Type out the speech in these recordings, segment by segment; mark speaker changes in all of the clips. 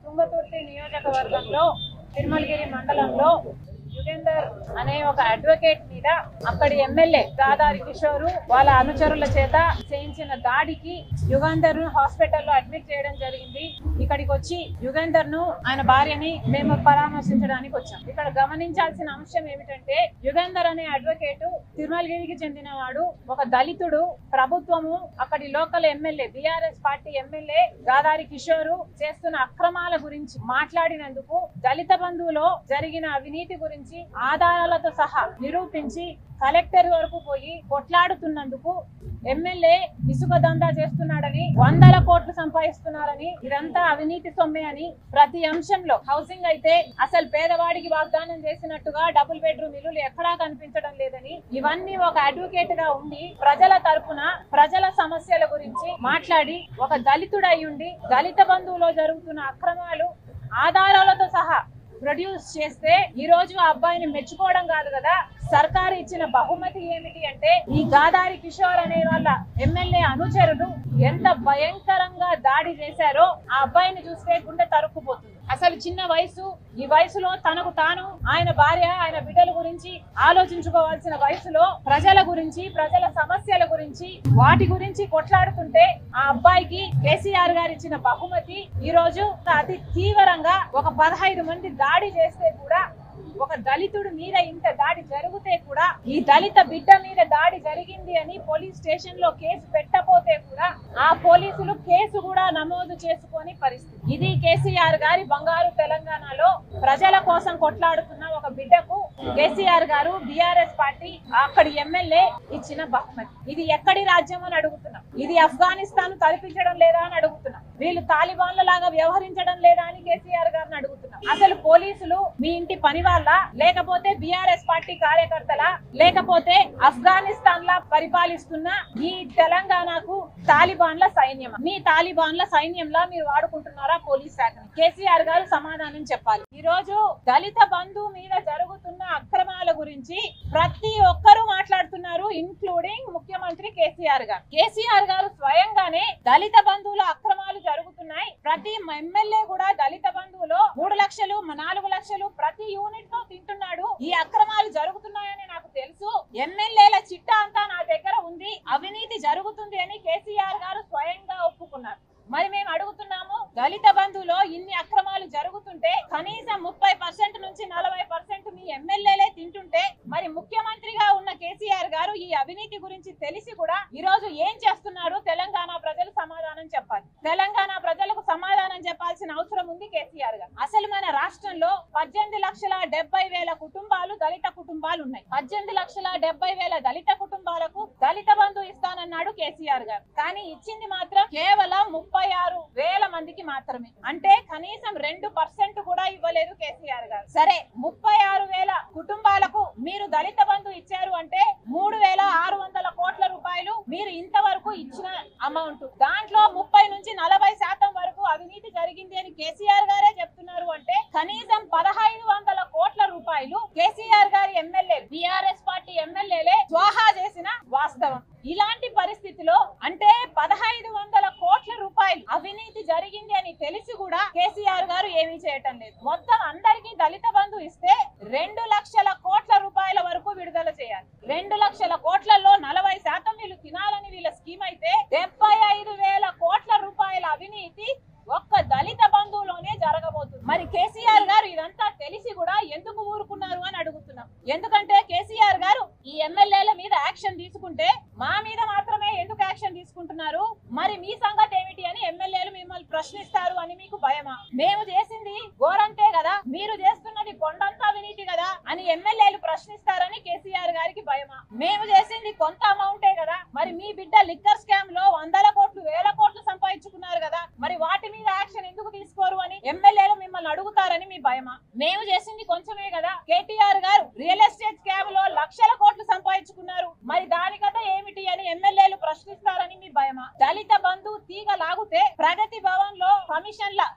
Speaker 1: తుంగతుర్తి నియోజకవర్గంలో తిరుమలగిరి మండలంలో యుగేందర్ అనే ఒక అడ్వకేట్ మీద అక్కడి ఎమ్మెల్యే దాదారి కిషోర్ వాళ్ళ అనుచరుల చేత చేయించిన దాడికి యుగేందర్ ను హాస్పిటల్లో అడ్మిట్ చేయడం జరిగింది ఇక్కడికి వచ్చి యుగేందర్ ను ఆయన భార్యని మేము పరామర్శించడానికి వచ్చాం ఇక్కడ గమనించాల్సిన అంశం ఏమిటంటే యుగేందర్ అనే అడ్వకేట్ తిరుమలగిరికి చెందిన వాడు ఒక దళితుడు ప్రభుత్వము అక్కడి local MLA BRS party MLA Dadari Kishore చేస్తున్న అక్రమాల గురించి మాట్లాడినందుకు దళిత బంధువులో జరిగిన అవినీతి గురించి ఆధారాలతో సహా నిరూపించి కలెక్టర్ వరకు పోయి కొట్లాడుతున్నందుకు ఎమ్మెల్యే ఇసుక దందా చేస్తున్నాడని వందల కోట్లు సంపాదిస్తున్నారని ఇదంతా అవినీతి సొమ్మే అని ప్రతి అంశంలో హౌసింగ్ అయితే అసలు పేదవాడికి వాగ్దానం చేసినట్టుగా డబుల్ బెడ్రూమ్ ఇల్లులు ఎక్కడా కనిపించడం లేదని ఇవన్నీ ఒక అడ్వకేట్ గా ఉండి ప్రజల తరపున ప్రజల సమస్యల గురించి మాట్లాడి ఒక దళితుడు అయ్యుండి దళిత బంధువులో జరుగుతున్న అక్రమాలు ఆధారాలతో సహా ప్రొడ్యూస్ చేస్తే ఈ రోజు ఆ అబ్బాయిని మెచ్చుకోవడం కాదు కదా సర్కారు ఇచ్చిన బహుమతి ఏమిటి అంటే ఈ గాదారి కిషోర్ అనే వాళ్ళ ఎమ్మెల్యే అనుచరులు ఎంత భయంకరంగా దాడి చేశారో ఆ అబ్బాయిని చూస్తే గుండె తరుక్కుపోతుంది అసలు చిన్న వయసు ఈ వయసులో తనకు తాను ఆయన భార్య ఆయన బిడ్డల గురించి ఆలోచించుకోవాల్సిన వయసులో ప్రజల గురించి ప్రజల సమస్యల గురించి వాటి గురించి కొట్లాడుతుంటే ఆ అబ్బాయికి కేసీఆర్ గారు ఇచ్చిన బహుమతి ఈ రోజు అతి తీవ్రంగా ఒక పదహైదు మంది దాడి చేస్తే కూడా ఒక దళితుడు మీద ఇంత దాడి జరిగితే కూడా ఈ దళిత బిడ్డ మీద దాడి జరిగింది అని పోలీస్ స్టేషన్ లో కేసు పెట్టపోతే కూడా ఆ పోలీసులు కేసు కూడా నమోదు చేసుకొని పరిస్థితి ఇది కేసీఆర్ గారి బంగారు తెలంగాణలో ప్రజల కోసం కొట్లాడుతున్న ఒక బిడ్డకు కేసీఆర్ గారు బీఆర్ఎస్ పార్టీ అక్కడి ఎమ్మెల్యే ఇచ్చిన బహుమతి ఇది ఎక్కడి రాజ్యం అని అడుగుతున్నాం ఇది ఆఫ్ఘనిస్తాన్ తలపించడం లేదా అని అడుగుతున్నాం వీళ్ళు తాలిబాన్ల లాగా వ్యవహరించడం లేదా అని కేసీఆర్ గారిని అడుగుతున్నాం అసలు పోలీసులు మీ ఇంటి పని వాళ్ళ లేకపోతే బీఆర్ఎస్ పార్టీ కార్యకర్తల లేకపోతే ఆఫ్ఘనిస్తాన్ లా పరిపాలిస్తున్న ఈ తెలంగాణకు తాలిబాన్ల సైన్యం మీ తాలిబాన్ల సైన్యంలా మీరు వాడుకుంటున్నారా పోలీస్ శాఖని కేసీఆర్ గారు సమాధానం చెప్పాలి ఈ రోజు దళిత బంధువు మీద జరుగుతున్న అక్రమాల గురించి ప్రతి ఒక్కరూ మాట్లాడుతున్నారు ఇన్క్లూడింగ్ ముఖ్యమంత్రి కేసీఆర్ గారు కేసీఆర్ గారు స్వయంగానే దళిత బంధువుల అక్రమాలు జరుగుతున్నాయి ప్రతి ఎమ్మెల్యే కూడా దళిత బంధువులో మూడు లక్షలు నాలుగు లక్షలు ప్రతి యూనిట్ తో తింటున్నాడు ఈ అక్రమాలు జరుగుతున్నాయని నాకు తెలుసు ఎమ్మెల్యేల చిట్టా అంతా నా దగ్గర ఉంది అవినీతి జరుగుతుంది అని కేసీఆర్ గారు స్వయంగా ఒప్పుకున్నారు మరి మేము అడుగుతున్నాము దళిత బంధువులో ఇన్ని అక్రమాలు జరుగుతుంటే కనీసం ముప్పై పర్సెంట్ నుంచి నలభై పర్సెంట్ మీ ఎమ్మెల్యేలే తింటుంటే మరి ముఖ్యమంత్రిగా ఉన్న కేసీఆర్ గారు ఈ అవినీతి గురించి తెలిసి కూడా ఈ రోజు ఏం చేస్తున్నారు తెలంగాణ ప్రజలు సమాధానం చెప్పాలి తెలంగాణ ప్రజలకు సమాధానం చెప్పాల్సిన అవసరం ఉంది కేసీఆర్ గారు అసలు మన రాష్ట్రంలో పద్దెనిమిది లక్షల డెబ్బై వేల కుటుంబాలు దళిత కుటుంబాలు ఉన్నాయి పద్దెనిమిది లక్షల డెబ్బై వేల దళిత కుటుంబాలకు దళిత బంధు ఇస్తానన్నాడు కేసీఆర్ గారు కానీ ఇచ్చింది మాత్రం కేవలం ముప్పై ఆరు వేల మందికి మాత్రమే అంటే కనీసం రెండు పర్సెంట్ కూడా ఇవ్వలేదు కేసీఆర్ గారు సరే ముప్పై ఆరు వేల కుటుంబాలకు మీరు దళిత బంధు ఇచ్చారు అంటే మూడు వేల ఆరు వందల కోట్ల రూపాయలు మీరు ఇంతవరకు ఇచ్చిన అమౌంట్ దాంట్లో ముప్పై నుంచి నలభై శాతం వరకు అవినీతి జరిగింది అని కేసీఆర్ గారే చెప్తున్నారు అంటే కనీసం పదహైదు వందల కోట్ల రూపాయలు కేసీఆర్ గారి ఎమ్మెల్యే బీఆర్ఎస్ పార్టీ ఎమ్మెల్యేలే స్వాహా చేసిన వాస్తవం ఇలాంటి పరిస్థితిలో అంటే పదహైదు వందల కోట్ల రూపాయలు అవినీతి జరిగింది అని తెలిసి కూడా కేసీఆర్ గారు ఏమీ చేయటం లేదు మొత్తం అందరికీ దళిత బంధు ఇస్తే రెండు లక్షల కోట్ల రూపాయల వరకు విడుదల చేయాలి రెండు లక్షల కోట్లలో నలభై శాతం వీళ్ళు తినాలని వీళ్ళ స్కీమ్ అయితే డెబ్బై ఐదు వేల కోట్ల రూపాయల అవినీతి ఒక్క దళిత బంధువులోనే జరగబోతుంది మరి కేసీఆర్ గారు ఇదంతా తెలిసి కూడా ఎందుకు ఊరుకున్నారు అని అడుగుతున్నాం ఎందుకంటే కేసీఆర్ గారు ఈ ఎమ్మెల్యేల మీద యాక్షన్ తీసుకుంటే మా మీద మాత్రమే ఎందుకు యాక్షన్ తీసుకుంటున్నారు మరి మీ సంగతి ఏమిటి అని ఎమ్మెల్యేలు మిమ్మల్ని ప్రశ్నిస్తారు అని మీకు భయమా మేము చేసింది ఘోరంతే కదా మీరు చేస్తున్నది కొండంత అవినీతి కదా అని ఎమ్మెల్యేలు ప్రశ్నిస్తారని కేసీఆర్ గారికి భయమా మేము చేసింది కొంత అమౌంటే కదా మరి మీ బిడ్డ లిక్కర్ స్కామ్ లో వందల కోట్లు వేల కోట్లు సంపాదించుకున్నారు కదా మరి వాటి మీద యాక్షన్ ఎందుకు తీసుకోరు అని ఎమ్మెల్యేలు మిమ్మల్ని అడుగుతారని మీ భయమా మేము చేసింది కొంచెమే కదా కేటీఆర్ గారు రియల్ ఎస్టేట్ స్కామ్ లో లక్షల కోట్లు సంపాదించుకున్నారు మరి దాని కథ ఏమిటి అని ఎమ్మెల్యేలు ప్రశ్నిస్తారని మీ భయమా దళిత బంధు తీగ లాగితే ప్రగతి భవన్ లో కమిషన్ల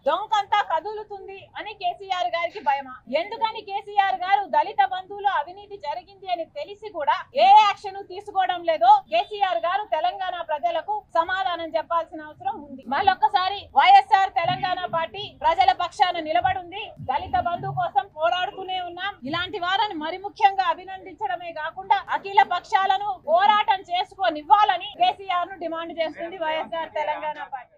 Speaker 1: డొంకంతా కదులుతుంది అని కేసీఆర్ గారికి భయమా ఎందుకని కేసీఆర్ గారు దళిత బంధువులు అవినీతి జరిగింది అని తెలిసి కూడా ఏ యాక్షన్ తీసుకోవడం లేదో కేసీఆర్ గారు తెలంగాణ ప్రజలకు సమాధానం చెప్పాల్సిన అవసరం ఉంది మళ్ళొక్కసారి వైఎస్ఆర్ తెలంగాణ పార్టీ ప్రజల పక్షాన నిలబడింది దళిత బంధువు కోసం పోరాడుతూనే ఉన్నాం ఇలాంటి వారిని మరి ముఖ్యంగా అభినందించడమే కాకుండా అఖిల పక్షాలను పోరాటం చేసుకోనివ్వాలని కేసీఆర్ ను డిమాండ్ చేస్తుంది వైఎస్ఆర్ తెలంగాణ పార్టీ